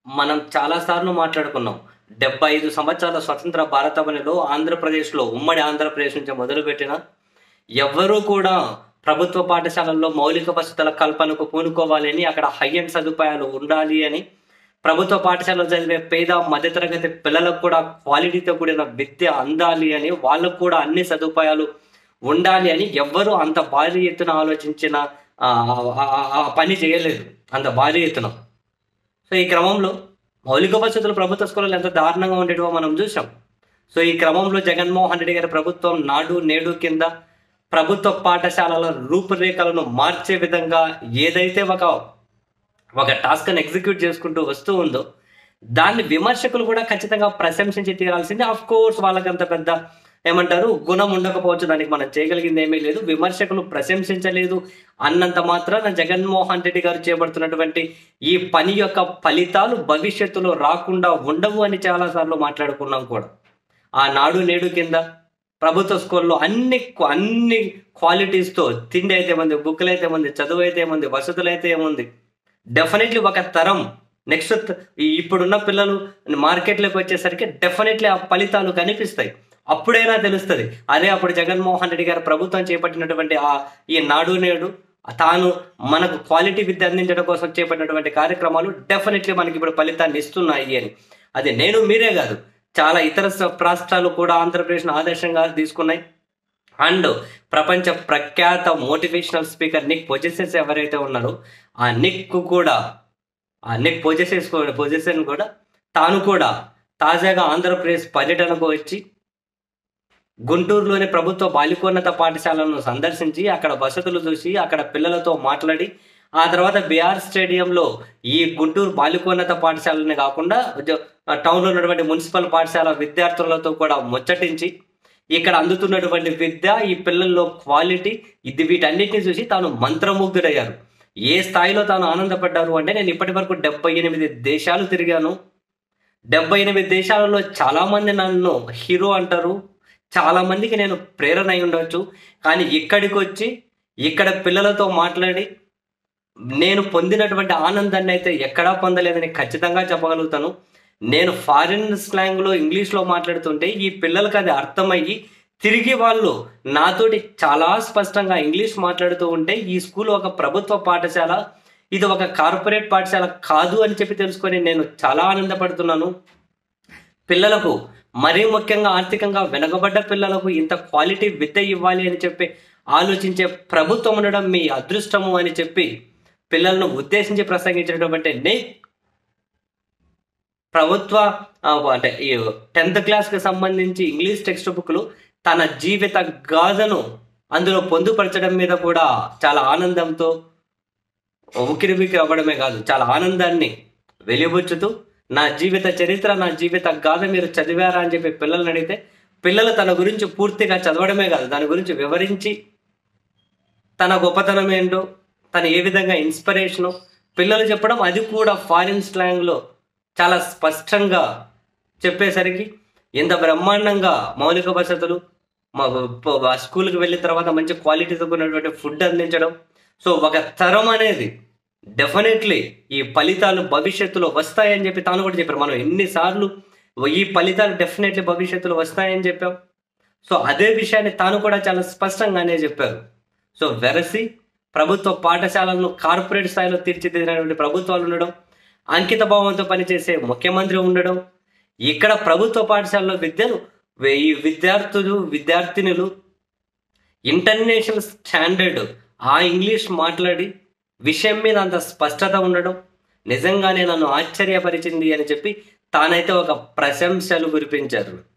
మనం చాలాసార్లు మాట్లాడుకున్నాం డెబ్బై ఐదు సంవత్సరాల స్వతంత్ర భారతావనిలో ఆంధ్రప్రదేశ్లో ఉమ్మడి ఆంధ్రప్రదేశ్ నుంచి మొదలుపెట్టిన ఎవ్వరూ కూడా ప్రభుత్వ పాఠశాలల్లో మౌలిక వసతుల కల్పనకు పూనుకోవాలని అక్కడ హై అండ్ సదుపాయాలు ఉండాలి అని ప్రభుత్వ పాఠశాలలో చదివే పేద మధ్యతరగతి పిల్లలకు కూడా క్వాలిటీతో కూడిన విద్య అందాలి అని వాళ్ళకు కూడా అన్ని సదుపాయాలు ఉండాలి అని ఎవ్వరూ అంత భారీ ఎత్తున ఆలోచించిన ఆ, ఆ, ఆ, ఆ పని చేయలేదు అంత భారీ ఎత్తున సో ఈ క్రమంలో మౌలిక వసతులు ప్రభుత్వ స్కూళ్ళలో ఎంత దారుణంగా ఉండేటివో మనం చూసాం సో ఈ క్రమంలో జగన్మోహన్ రెడ్డి గారి ప్రభుత్వం నాడు నేడు కింద ప్రభుత్వ పాఠశాలల రూపురేఖలను మార్చే విధంగా ఏదైతే ఒక ఒక టాస్క్ని ఎగ్జిక్యూట్ చేసుకుంటూ వస్తూ ఉందో దాన్ని విమర్శకులు కూడా ఖచ్చితంగా ప్రశంసించి తీరాల్సిందే ఆఫ్ కోర్స్ వాళ్ళకంత పెద్ద ఏమంటారు గుణం ఉండకపోవచ్చు దానికి మనం చేయగలిగింది ఏమీ లేదు విమర్శకులు ప్రశంసించలేదు అన్నంత మాత్రాన జగన్మోహన్ రెడ్డి గారు చేపడుతున్నటువంటి ఈ పని యొక్క ఫలితాలు భవిష్యత్తులో రాకుండా ఉండవు అని చాలాసార్లు మాట్లాడుకున్నాం కూడా ఆ నాడు నేడు కింద ప్రభుత్వ స్కూల్లో అన్ని అన్ని క్వాలిటీస్తో తిండి అయితే ఏముంది బుక్లు అయితే ఏముంది చదువు అయితే ఏముంది వసతులు అయితే ఏముంది డెఫినెట్లీ ఒక తరం నెక్స్ట్ ఇప్పుడున్న పిల్లలు మార్కెట్లోకి వచ్చేసరికి డెఫినెట్లీ ఆ ఫలితాలు కనిపిస్తాయి అప్పుడైనా తెలుస్తుంది అదే అప్పుడు జగన్మోహన్ రెడ్డి గారు ప్రభుత్వం చేపట్టినటువంటి ఆ ఈ నాడు నేడు తాను మనకు క్వాలిటీ విద్య అందించడం కోసం చేపట్టినటువంటి కార్యక్రమాలు డెఫినెట్లీ మనకి ఇప్పుడు ఫలితాన్ని ఇస్తున్నాయి అని అది నేను మీరే కాదు చాలా ఇతర స- రాష్ట్రాలు కూడా ఆంధ్రప్రదేశ్ను ఆదర్శంగా తీసుకున్నాయి అండ్ ప్రపంచ ప్రఖ్యాత మోటివేషనల్ స్పీకర్ నిక్ పొజిసెస్ ఎవరైతే ఉన్నారో ఆ నిక్ కూడా ఆ నిక్ పొజిసెస్ పొజిషన్ కూడా తాను కూడా తాజాగా ఆంధ్రప్రదేశ్ పర్యటనకు వచ్చి గుంటూరులోని ప్రభుత్వ బాలికోన్నత పాఠశాలను సందర్శించి అక్కడ వసతులు చూసి అక్కడ పిల్లలతో మాట్లాడి ఆ తర్వాత బీఆర్ స్టేడియంలో ఈ గుంటూరు బాలికోన్నత పాఠశాలని కాకుండా జ- టౌన్లో ఉన్నటువంటి మున్సిపల్ పాఠశాల విద్యార్థులతో కూడా ముచ్చటించి ఇక్కడ అందుతున్నటువంటి విద్య ఈ పిల్లల్లో క్వాలిటీ ఇది వీటన్నిటిని చూసి తాను మంత్రముగ్ధుడయ్యారు ఏ స్థాయిలో తాను ఆనందపడ్డారు అంటే నేను ఇప్పటి వరకు డెబ్బై ఎనిమిది దేశాలు తిరిగాను డెబ్బై ఎనిమిది దేశాలలో చాలా మంది నన్ను హీరో అంటారు చాలా మందికి నేను ప్రేరణ అయి ఉండవచ్చు కానీ ఇక్కడికి వచ్చి ఇక్కడ పిల్లలతో మాట్లాడి నేను పొందినటువంటి ఆనందాన్ని అయితే ఎక్కడా పొందలేదని ఖచ్చితంగా చెప్పగలుగుతాను నేను ఫారిన్ స్లాంగ్లో ఇంగ్లీష్లో మాట్లాడుతుంటే ఈ పిల్లలకు అది అర్థమయ్యి తిరిగి వాళ్ళు నాతోటి చాలా స్పష్టంగా ఇంగ్లీష్ మాట్లాడుతూ ఉంటే ఈ స్కూల్ ఒక ప్రభుత్వ పాఠశాల ఇది ఒక కార్పొరేట్ పాఠశాల కాదు అని చెప్పి తెలుసుకొని నేను చాలా ఆనందపడుతున్నాను పిల్లలకు మరీ ముఖ్యంగా ఆర్థికంగా వెనకబడ్డ పిల్లలకు ఇంత క్వాలిటీ విద్య ఇవ్వాలి అని చెప్పి ఆలోచించే ప్రభుత్వం ఉండడం మీ అదృష్టము అని చెప్పి పిల్లలను ఉద్దేశించి ప్రసంగించినటువంటి నే ప్రభుత్వ ఆ, అంటే ఈ టెన్త్ క్లాస్కి సంబంధించి ఇంగ్లీష్ టెక్స్ట్ బుక్లు తన జీవిత గాథను అందులో పొందుపరచడం మీద కూడా చాలా ఆనందంతో ఉకిరి బిక్కిరి అవ్వడమే కాదు చాలా ఆనందాన్ని వెలిబుచ్చుతూ నా జీవిత చరిత్ర నా జీవిత గాథ మీరు చదివారా అని చెప్పి పిల్లల్ని అడిగితే పిల్లలు తన గురించి పూర్తిగా చదవడమే కాదు దాని గురించి వివరించి తన గొప్పతనం ఏంటో తను ఏ విధంగా ఇన్స్పిరేషను పిల్లలు చెప్పడం అది కూడా ఫారిన్ స్లాంగ్లో చాలా స్పష్టంగా చెప్పేసరికి ఎంత బ్రహ్మాండంగా మౌలిక వసతులు మా ప- ఆ స్కూల్కి వెళ్ళిన తర్వాత మంచి క్వాలిటీతో ఉన్నటువంటి ఫుడ్ అందించడం సో ఒక తరం అనేది డెఫినెట్లీ ఈ ఫలితాలు భవిష్యత్తులో వస్తాయని చెప్పి తాను కూడా చెప్పారు మనం ఎన్నిసార్లు ఈ ఫలితాలు డెఫినెట్లీ భవిష్యత్తులో వస్తాయని చెప్పాం సో అదే విషయాన్ని తాను కూడా చాలా స్పష్టంగానే చెప్పారు సో వెరసి ప్రభుత్వ పాఠశాలలను కార్పొరేట్ స్థాయిలో తీర్చిదిద్దినటువంటి ప్రభుత్వాలు ఉండడం అంకిత భావంతో పనిచేసే ముఖ్యమంత్రి ఉండడం ఇక్కడ ప్రభుత్వ పాఠశాలలో విద్యను ఈ విద్యార్థులు విద్యార్థినులు ఇంటర్నేషనల్ స్టాండర్డ్ ఆ ఇంగ్లీష్ మాట్లాడి విషయం మీద అంత స్పష్టత ఉండడం నిజంగానే నన్ను ఆశ్చర్యపరిచింది అని చెప్పి తానైతే ఒక ప్రశంసలు కురిపించారు